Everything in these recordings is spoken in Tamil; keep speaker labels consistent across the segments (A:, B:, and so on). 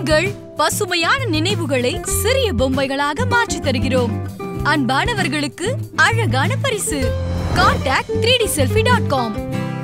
A: உங்கள் பசுமையான நினைவுகளை சிறிய பொம்மைகளாக மாற்றித் தருகிறோம் அன்பானவர்களுக்கு அழகான பரிசு contact three D selfie dot com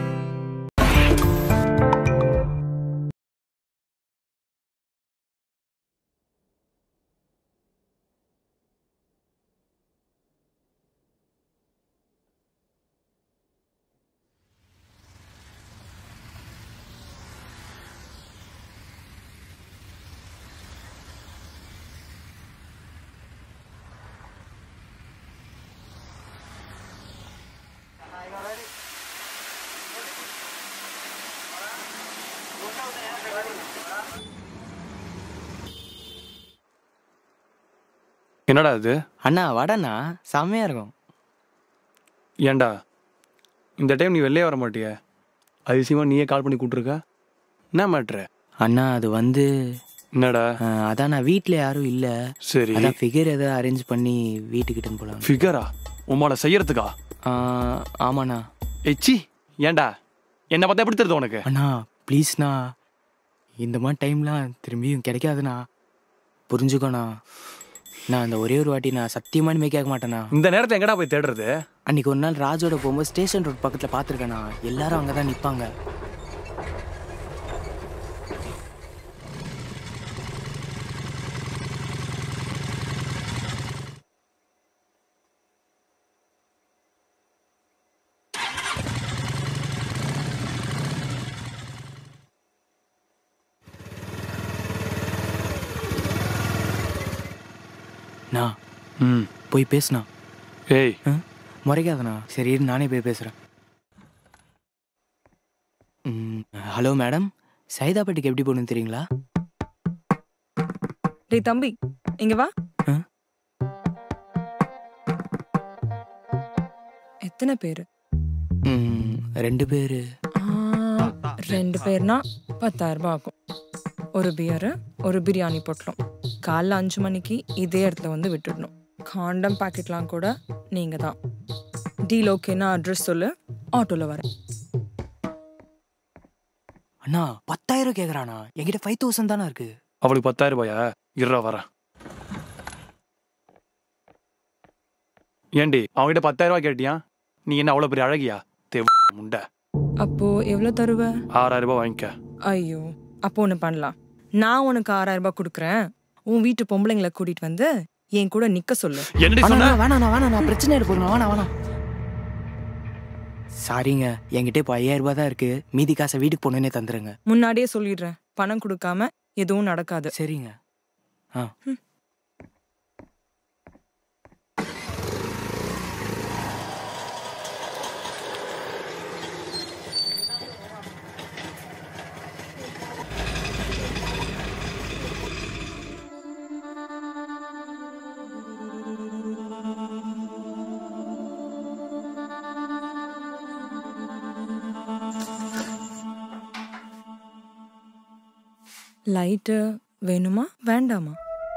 B: என்னடா இது
C: அண்ணா வடண்ணா செம்மையா இருக்கும்
B: ஏன்டா இந்த டைம் நீ வெளியே வர மாட்டிய அதிசயமா நீயே கால் பண்ணி கூப்பிட்டுருக்க என்ன மேட்ரு
C: அண்ணா அது வந்து
B: என்னடா
C: அஹ், அதான் நான் வீட்டில் யாரும் இல்லை
B: சரி
C: அதான் ஃபிகர் எதாவது அரேஞ்ச் பண்ணி வீட்டுக்கிட்ட போகலாம்
B: ஃபிகரா உமால செய்யறதுக்கா
C: ஆமாண்ணா
B: எச்சி ஏன்டா என்ன பார்த்தா எப்படி தெரியுது உனக்கு
C: அண்ணா ப்ளீஸ்ண்ணா இந்த மாதிரி டைம்லாம் திரும்பியும் கிடைக்காதுண்ணா புரிஞ்சுக்கோண்ணா நான் அந்த ஒரே ஒரு வாட்டி நான் சத்தியமா இனிமே கேட்க மாட்டேண்ணா
B: இந்த நேரத்தை எங்கடா போய் தேடுறது
C: அன்னைக்கு ஒரு நாள் ராஜோட போகும்போது ஸ்டேஷன் ரோட் பக்கத்தில் பார்த்துருக்கேண்ணா எல்லாரும் அங்கே தான் நிற்பாங்க நான்
B: ம்
C: போய் பேசுண்ணா
B: ஏய்
C: ஆ? முறைக்காதண்ணா சரி இரு, நானே போய் பேசுகிறேன் ஹலோ மேடம் சைதாப்பேட்டுக்கு எப்படி போகணும்னு தெரியுங்களா
D: டேய் தம்பி இங்க வா
C: ஆ?
D: எத்தனை பேரு
C: ம், ரெண்டு பேர்
D: ஆ, ரெண்டு பேர்னா பத்தாயிரம் ரூபாய் ஆகும் ஒரு பியரு ஒரு பிரியாணி பொட்டலம் காலைல அஞ்சு மணிக்கு இதே இடத்துல வந்து விட்டுடணும் காண்டம் பாக்கெட்லாம் கூட நீங்க தான் டீல் ஓகேனா அட்ரஸ் சொல்லு ஆட்டோல வரேன்
C: அண்ணா பத்தாயிரம் கேட்குறாண்ணா என்கிட்ட ஃபைவ் தௌசண்ட் தானே இருக்கு
B: அவளுக்கு பத்தாயிரம் ரூபாயா இருறா வரேன் ஏண்டி அவன்கிட்ட பத்தாயிரம் ரூபாய் கேட்டியா நீ என்ன அவ்வளோ பெரிய அழகியா தேவ முண்டை
D: அப்போ எவ்வளவு தருவ
B: ஆறாயிரம் ரூபாய் வாங்கிக்க
D: ஐயோ அப்போ ஒன்று பண்ணலாம் நான் உனக்கு ஆறாயிரம் ரூபாய் கொடுக்குறேன் உன் வீட்டு பொம்பளைங்களை கூட்டிட்டு வந்து என் கூட நிக்க சொல்லு
B: என்னடி
C: அண்ணா,
B: சொன்ன
C: அண்ணா, வேணாண்ணா வேணாண்ணா பிரச்சனை எடுப்போம் வேணாம் வேணாம் சாரிங்க என்கிட்ட இப்போ ஐயாயிரம் ரூபாய் தான் இருக்கு மீதி காசை வீட்டுக்கு போனேன்னே தந்துருங்க
D: முன்னாடியே சொல்லிடுறேன் பணம் கொடுக்காம எதுவும் நடக்காது
C: சரிங்க ஆ
D: லைட்டு வேணுமா வேண்டாமா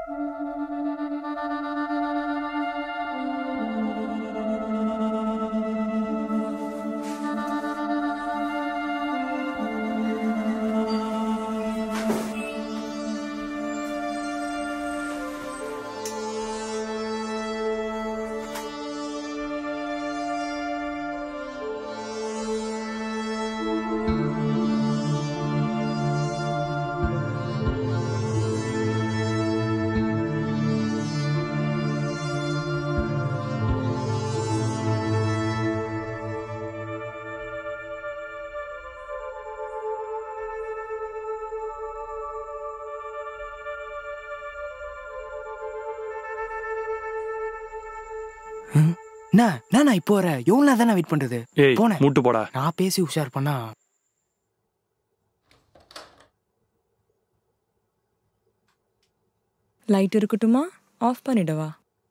C: என்ன என்ன நான் இப்போ வர எவ்வளோ தானே வெயிட் பண்றது
B: ஏய்
C: போனேன்.
B: மூட்டு போடா
C: நான் பேசி உஷார் பண்ணா
D: லைட் இருக்கட்டுமா ஆஃப் பண்ணிடவா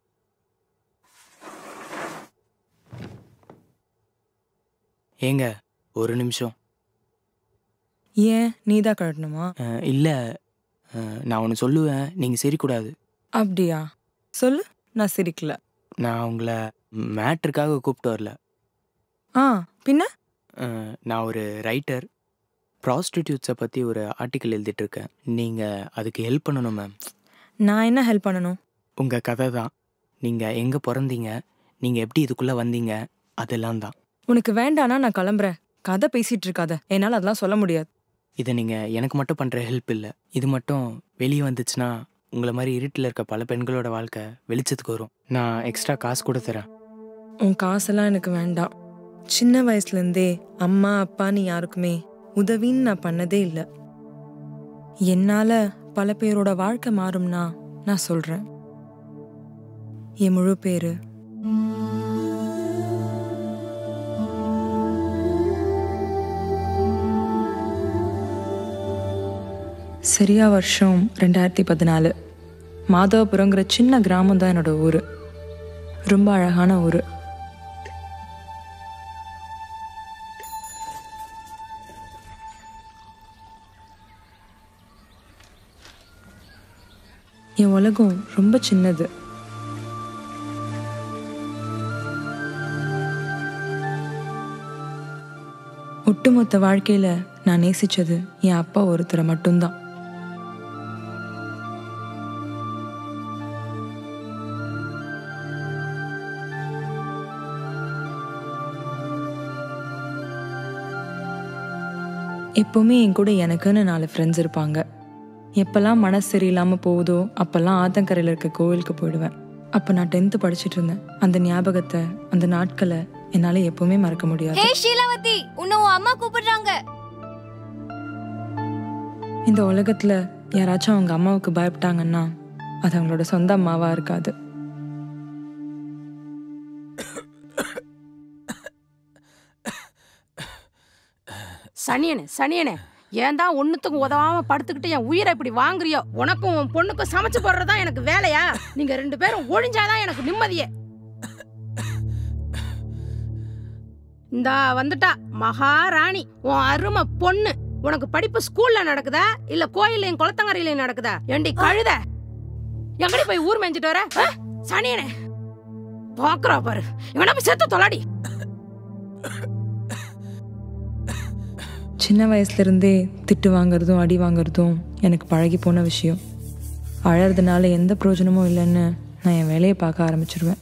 C: ஏங்க ஒரு நிமிஷம்
D: ஏன் நீ தான் கழட்டணுமா
C: அஹ், இல்ல அஹ், நான் ஒன்று சொல்லுவேன் நீங்க சிரிக்கூடாது
D: அப்படியா சொல்லு நான் சிரிக்கல
C: நான் உங்களை மேட்ருக்காக கூப்பிட்டு வரல
D: ஆ பின்ன
C: அஹ், நான் ஒரு ரைட்டர் ப்ராஸ்டிடியூட்ஸை பற்றி ஒரு ஆர்டிக்கல் எழுதிட்டுருக்கேன் நீங்கள் அதுக்கு ஹெல்ப் பண்ணணும் மேம்
D: நான் என்ன ஹெல்ப் பண்ணணும்
C: உங்கள் கதை தான் நீங்கள் எங்கே பிறந்தீங்க நீங்கள் எப்படி இதுக்குள்ளே வந்தீங்க அதெல்லாம் தான்
D: உனக்கு வேண்டானா நான் கிளம்புறேன் கதை பேசிட்டு இருக்காத என்னால் அதெல்லாம் சொல்ல முடியாது
C: இதை நீங்கள் எனக்கு மட்டும் பண்ணுற ஹெல்ப் இல்லை இது மட்டும் வெளியே வந்துச்சுன்னா உங்களை மாதிரி இருட்டில் இருக்க பல பெண்களோட வாழ்க்கை வெளிச்சத்துக்கு வரும் நான் எக்ஸ்ட்ரா காசு கூட தரேன்
D: உன் காசெல்லாம் எனக்கு வேண்டாம் சின்ன வயசுலேருந்தே அம்மா அப்பான்னு யாருக்குமே உதவின்னு நான் பண்ணதே இல்லை என்னால் பல பேரோட வாழ்க்கை மாறும்னா நான் சொல்கிறேன் என் முழு பேரு சரியா வருஷம் ரெண்டாயிரத்தி பதினாலு மாதவபுரங்கிற சின்ன கிராமம் தான் என்னோட ஊர் ரொம்ப அழகான ஊர் என் உலகம் ரொம்ப சின்னது ஒட்டுமொத்த வாழ்க்கையில நான் நேசிச்சது என் அப்பா ஒருத்தரை மட்டும்தான் எப்பவுமே என் கூட எனக்குன்னு நாலு ஃப்ரெண்ட்ஸ் இருப்பாங்க எப்பெல்லாம் மனசு சரியில்லாமல் போகுதோ அப்பெல்லாம் ஆத்தங்கரையில் இருக்க கோவிலுக்கு போயிடுவேன் அப்போ நான் டென்த்து படிச்சிட்டு இருந்தேன் அந்த ஞாபகத்தை அந்த நாட்களை என்னால் எப்பவுமே மறக்க முடியாது
A: ஹே ஷீலாவதி உன்னை உன் அம்மா கூப்பிடுறாங்க
D: இந்த உலகத்தில் யாராச்சும் அவங்க அம்மாவுக்கு பயப்பட்டாங்கன்னா அது அவங்களோட சொந்த அம்மாவா இருக்காது
E: சனியனே சனியனே ஏன் தான் ஒன்றுத்துக்கும் உதவாம படுத்துக்கிட்டு என் உயிரை இப்படி வாங்குறியோ உனக்கும் உன் பொண்ணுக்கும் சமைச்சு போடுறதா எனக்கு வேலையா நீங்க ரெண்டு பேரும் ஒழிஞ்சாதான் எனக்கு நிம்மதியே இந்தா வந்துட்டா மகாராணி உன் அருமை பொண்ணு உனக்கு படிப்பு ஸ்கூல்ல நடக்குதா இல்ல கோயிலையும் குளத்தங்கரையிலையும் நடக்குதா ஏண்டி கழுத எங்கடி போய் ஊர் மேய்ஞ்சிட்டு வர ஆ? சனியனே பாக்குறா பாரு இவனா போய் செத்து தொலாடி
D: சின்ன வயசுலேருந்தே திட்டு வாங்குறதும் அடி வாங்குறதும் எனக்கு பழகி போன விஷயம் அழறதுனால எந்த பிரயோஜனமும் இல்லைன்னு நான் என் வேலையை பார்க்க ஆரம்பிச்சிருவேன்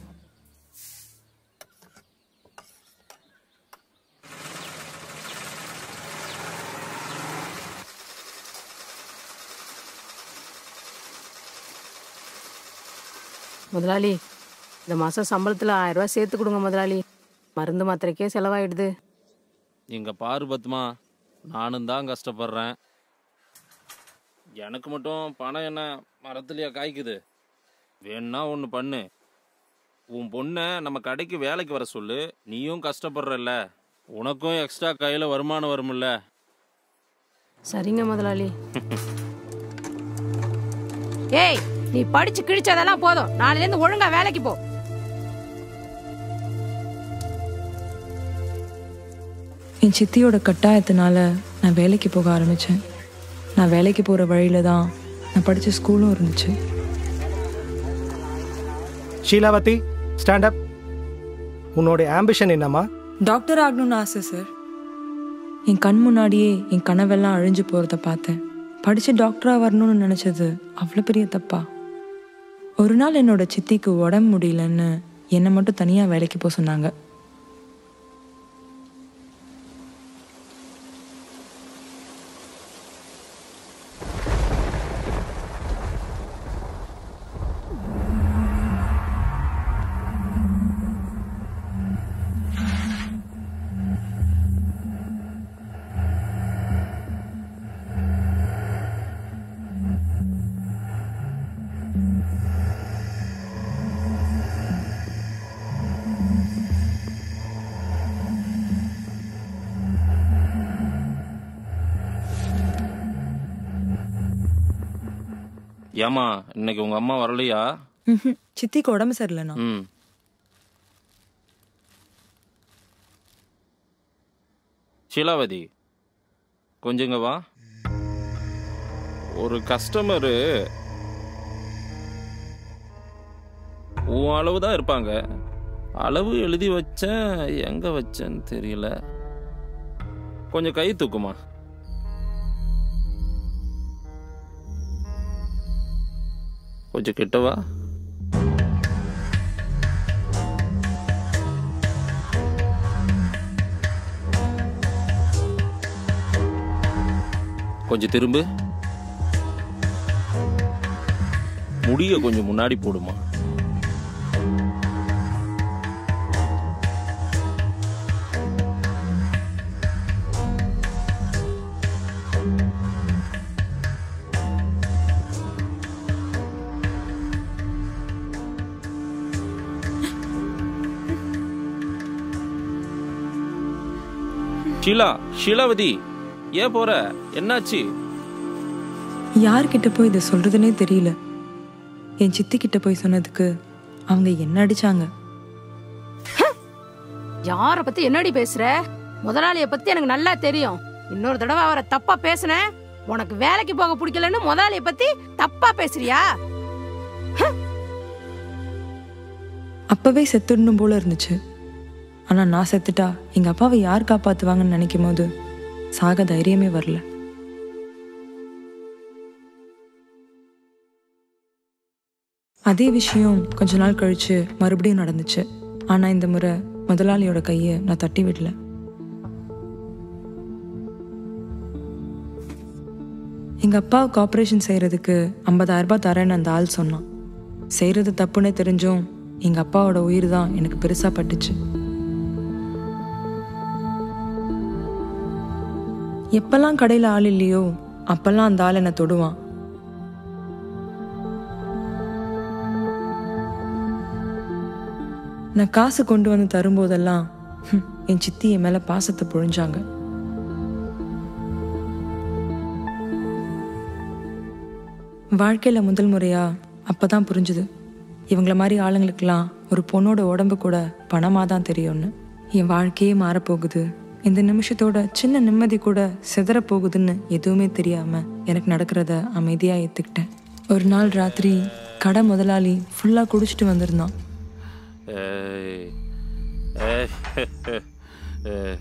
E: முதலாளி இந்த மாதம் சம்பளத்தில் ஆயிரம் ரூபாய் சேர்த்து கொடுங்க முதலாளி மருந்து மாத்திரைக்கே செலவாயிடுது
F: இங்க பாரு பத்மா நானும் தான் கஷ்டப்படுறேன் எனக்கு மட்டும் பணம் என்ன மரத்துலயா காய்க்குது வேணா ஒன்று பண்ணு உன் பொண்ணை நம்ம கடைக்கு வேலைக்கு வர சொல்லு நீயும் கஷ்டப்படுறல்ல உனக்கும் எக்ஸ்ட்ரா கையில் வருமானம் வரும்ல
E: சரிங்க முதலாளி ஏய் நீ படிச்சு கிழிச்சதெல்லாம் போதும் நாளையிலேருந்து ஒழுங்கா வேலைக்கு போ
D: என் சித்தியோட கட்டாயத்தினால நான் வேலைக்கு போக ஆரம்பித்தேன் நான் வேலைக்கு போகிற வழியில தான் நான் படித்த ஸ்கூலும் இருந்துச்சு
G: ஷீலாவதி ஸ்டாண்ட் அப் உன்னோட ஆம்பிஷன் என்னம்மா
D: டாக்டர் ஆகணும்னு ஆசை சார் என் கண் முன்னாடியே என் கனவெல்லாம் அழிஞ்சு போகிறத பார்த்தேன் படித்து டாக்டராக வரணும்னு நினச்சது அவ்வளோ பெரிய தப்பா ஒரு நாள் என்னோட சித்திக்கு உடம்பு முடியலன்னு என்னை மட்டும் தனியாக வேலைக்கு போக சொன்னாங்க
F: ஏமா இன்னைக்கு உங்க அம்மா வரலையா
D: ம்ஹும். சித்திக்கு உடம்பு சரியில்லைண்ணா
F: ம் ஷீலாவதி கொஞ்சங்க வா ஒரு கஸ்டமரு உன் அளவு தான் இருப்பாங்க அளவு எழுதி வச்சேன் எங்க வச்சேன்னு தெரியல கொஞ்சம் கை தூக்குமா கொஞ்சம் கிட்டவா கொஞ்சம் திரும்பு முடிய கொஞ்சம் முன்னாடி போடுமா ஷீலா ஷீலாவதி ஏன் போற என்னாச்சு
D: யார்கிட்ட போய் இதை சொல்றதுனே தெரியல என் சித்தி கிட்ட போய் சொன்னதுக்கு அவங்க என்ன அடிச்சாங்க
E: யார பத்தி என்னடி பேசுற முதலாளிய பத்தி எனக்கு நல்லா தெரியும் இன்னொரு தடவை அவரை தப்பா பேசுன உனக்கு வேலைக்கு போக பிடிக்கலன்னு முதலாளிய பத்தி தப்பா பேசுறியா
D: அப்பவே செத்துடணும் போல இருந்துச்சு ஆனா நான் செத்துட்டா எங்க அப்பாவை யார் காப்பாத்துவாங்கன்னு நினைக்கும் போது சாக தைரியமே வரல அதே விஷயம் கொஞ்ச நாள் கழிச்சு மறுபடியும் நடந்துச்சு ஆனா இந்த முறை முதலாளியோட கையை நான் தட்டி விடல எங்க அப்பாவுக்கு ஆப்ரேஷன் செய்யறதுக்கு 50000 ரூபாய் தரேன்னு அந்த ஆள் சொன்னான் செய்யறது தப்புன்னு தெரிஞ்சும் எங்க அப்பாவோட உயிர் தான் எனக்கு பெருசா பட்டுச்சு எப்பெல்லாம் கடையில ஆள் இல்லையோ அப்பெல்லாம் அந்த ஆள் என்னை தொடுவான் நான் காசு கொண்டு வந்து தரும்போதெல்லாம் ஹம், என் சித்தி என் மேல பாசத்தை பொழிஞ்சாங்க வாழ்க்கையில முதல் முறையா அப்பதான் புரிஞ்சுது இவங்கள மாதிரி ஆளுங்களுக்கெல்லாம் ஒரு பொண்ணோட உடம்பு கூட பணமா தான் தெரியும்னு என் வாழ்க்கையே மாறப்போகுது இந்த நிமிஷத்தோட சின்ன நிம்மதி கூட சிதற போகுதுன்னு எதுவுமே தெரியாம எனக்கு நடக்கிறத அமைதியா ஏத்துக்கிட்டேன் ஒரு நாள் ராத்திரி கடை முதலாளி ஃபுல்லா குடிச்சிட்டு வந்திருந்தான்
F: ஏய். ஏய். ஏய்.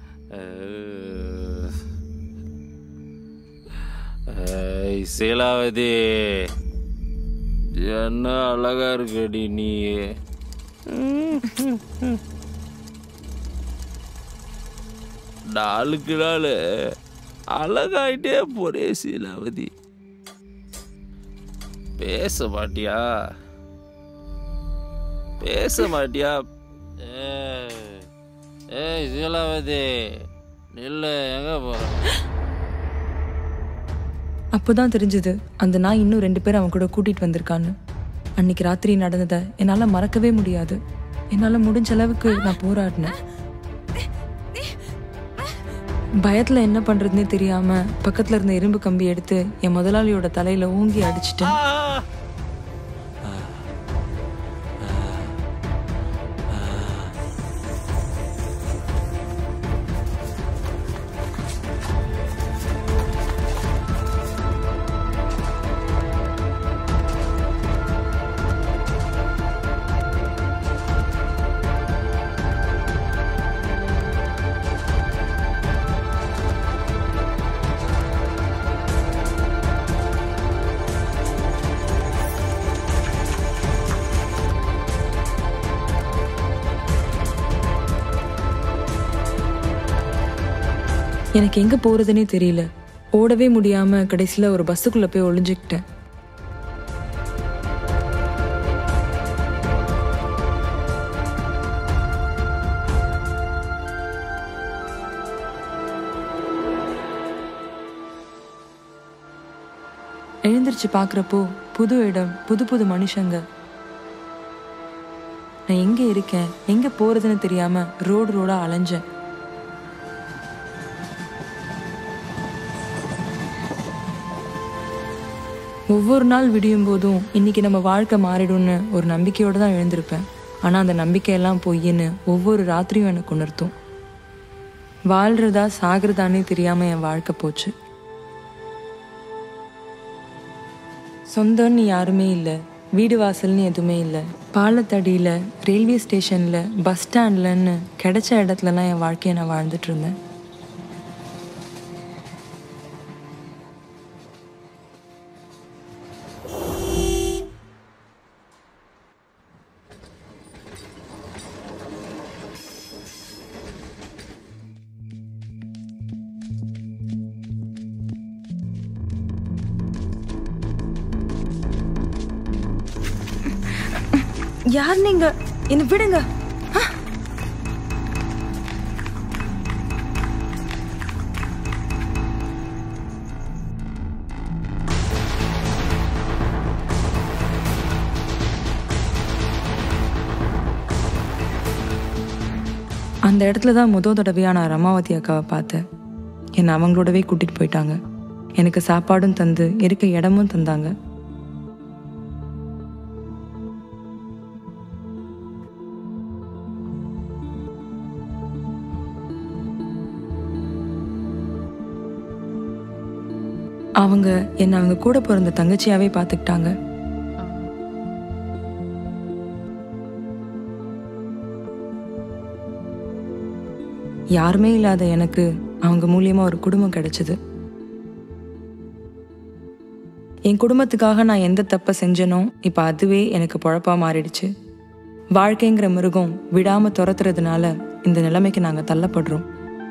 F: ஏய், சீலாவதி என்ன அழகா இருக்கடி நீ நாளுக்கு நாள் அழகாயிட்டே போறே சீலாவதி பேச மாட்டியா பேச மாட்டியா ஏய், ஏய் சீலாவதி நில்ல எங்க போற
D: அப்போதான் தெரிஞ்சது அந்த நாய் இன்னும் ரெண்டு பேர் அவன் கூட கூட்டிட்டு வந்திருக்கான்னு அன்னைக்கு ராத்திரி நடந்ததை என்னால மறக்கவே முடியாது என்னால முடிஞ்ச அளவுக்கு நான் போராடினேன் பயத்துல என்ன பண்றதுன்னே தெரியாம பக்கத்துல இருந்த இரும்பு கம்பி எடுத்து என் முதலாளியோட தலையில ஊங்கி அடிச்சிட்டேன் எனக்கு எங்க போறதுனே தெரியல ஓடவே முடியாம கடைசியில ஒரு பஸ்ஸுக்குள்ள போய் ஒளிஞ்சுக்கிட்டேன் எழுந்திருச்சு பார்க்குறப்போ புது இடம் புது புது மனுஷங்க நான் எங்க இருக்கேன் எங்க போறதுன்னு தெரியாம ரோடு ரோடா அலைஞ்சேன் ஒவ்வொரு நாள் விடியும் போதும் இன்னைக்கு நம்ம வாழ்க்கை மாறிடும்னு ஒரு நம்பிக்கையோட தான் எழுந்திருப்பேன் ஆனா அந்த நம்பிக்கையெல்லாம் பொய்ன்னு ஒவ்வொரு ராத்திரியும் எனக்கு உணர்த்தும் வாழ்றதா சாகிறதானே தெரியாம என் வாழ்க்கை போச்சு சொந்தம்னு யாருமே இல்லை வீடு வாசல்னு எதுவுமே இல்லை பாலத்தடியில் ரயில்வே ஸ்டேஷனில் பஸ் ஸ்டாண்ட்லன்னு கிடைச்ச இடத்துலலாம் என் வாழ்க்கையை நான் வாழ்ந்துட்டு இருந்தேன் யார் நீங்க என்ன விடுங்க அந்த இடத்துல தான் முத தடவையா நான் ரமாவதி அக்காவை பார்த்தேன் என்னை அவங்களோடவே கூட்டிட்டு போயிட்டாங்க எனக்கு சாப்பாடும் தந்து இருக்க இடமும் தந்தாங்க அவங்க என்னை அவங்க கூட பிறந்த தங்கச்சியாவே பார்த்துக்கிட்டாங்க யாருமே இல்லாத எனக்கு அவங்க மூலியமா ஒரு குடும்பம் கிடைச்சது என் குடும்பத்துக்காக நான் எந்த தப்பை செஞ்சனோ இப்போ அதுவே எனக்கு பொழப்பா மாறிடுச்சு வாழ்க்கைங்கிற மிருகம் விடாம துரத்துறதுனால இந்த நிலைமைக்கு நாங்க தள்ளப்படுறோம்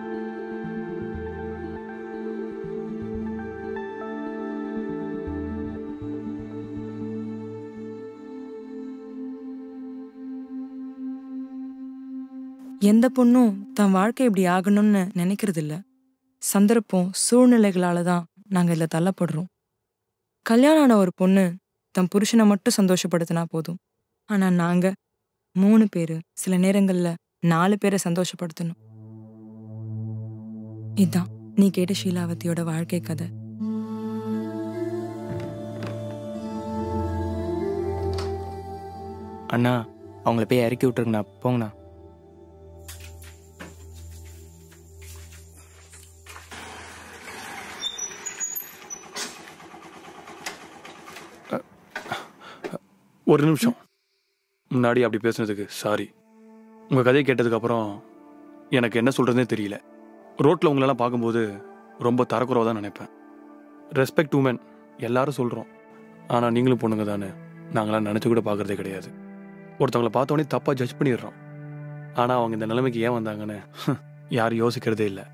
D: எந்த பொண்ணும் தன் வாழ்க்கை இப்படி ஆகணும்னு நினைக்கிறது இல்ல சந்தர்ப்பம் சூழ்நிலைகளால தான் நாங்க இதுல தள்ளப்படுறோம் கல்யாணம் ஆன ஒரு பொண்ணு தன் புருஷனை மட்டும் சந்தோஷப்படுத்தினா போதும் ஆனா நாங்க மூணு பேரு சில நேரங்கள்ல நாலு பேரை சந்தோஷப்படுத்தணும் இதான் நீ கேட்ட ஷீலாவதியோட வாழ்க்கை கதை
C: அண்ணா அவங்கள போய் இறக்கி விட்டுருங்கண்ணா போங்கண்ணா
B: ஒரு நிமிஷம் முன்னாடி அப்படி பேசுனதுக்கு சாரி உங்கள் கதையை கேட்டதுக்கப்புறம் எனக்கு என்ன சொல்கிறதுனே தெரியல ரோட்டில் உங்களெல்லாம் பார்க்கும்போது ரொம்ப தரக்குறவாக தான் நினைப்பேன் ரெஸ்பெக்ட் உமன் எல்லாரும் சொல்கிறோம் ஆனால் நீங்களும் பொண்ணுங்க தானே நாங்களாம் நினச்சி கூட பார்க்குறதே கிடையாது ஒருத்தவங்கள பார்த்தோன்னே தப்பாக ஜட்ஜ் பண்ணிடுறோம் ஆனால் அவங்க இந்த நிலைமைக்கு ஏன் வந்தாங்கன்னு யாரும் யோசிக்கிறதே இல்லை